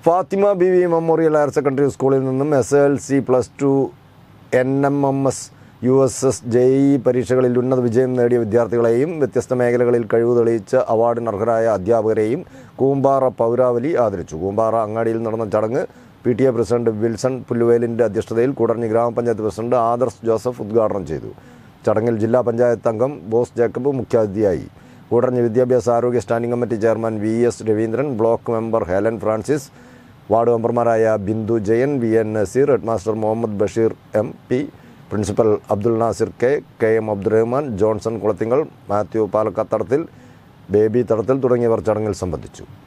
Fathima B V memorial higher secondary സ്കൂളിൽ നിന്നും S L C plus two N M M S U S S J E പരീക്ഷകളിൽ ഉന്നത വിജയം നേടിയ വിദ്യാർത്ഥികളെയും വ്യത്യസ്ത മേഖലകളിൽ കഴിവ് തെളിയിച്ച് അവാർഡിന് അർഹരായ അധ്യാപകരെയും കൂമ്പാറ പൗരാവലി ആദരിച്ചു കൂമ്പാറ അങ്ങാടിയിൽ നടന്ന ചടങ്ങ് P T A president Wilson പുല്ലുവേലിൻ്റെ അധ്യക്ഷതയിൽ കൂടറഞ്ഞി ഗ്രാമപഞ്ചായത്ത് പ്രസിഡന്റ് ആദർശ് ജോസഫ് ഉദ്ഘാടനം ചെയ്തു ചടങ്ങിൽ ജില്ലാ പഞ്ചായത്ത് അംഗം ബോസ് ജേക്കബ് മുഖ്യാതിഥിയായി കൂടറഞ്ഞി വിദ്യാഭ്യാസ ആരോഗ്യ standing committee chairman V S Raveendran block member Helen Francis ward മെമ്പർമാരായ Bindu Jayan V N Naseer headmaster Muhammad Basheer M P principal Abdul Nasir K K M Abdurahman Johnson Kulathinkal Mathew Palakkathadathil Baby Thadathil തുടങ്ങിയവർ ചടങ്ങിൽ സംബന്ധിച്ചു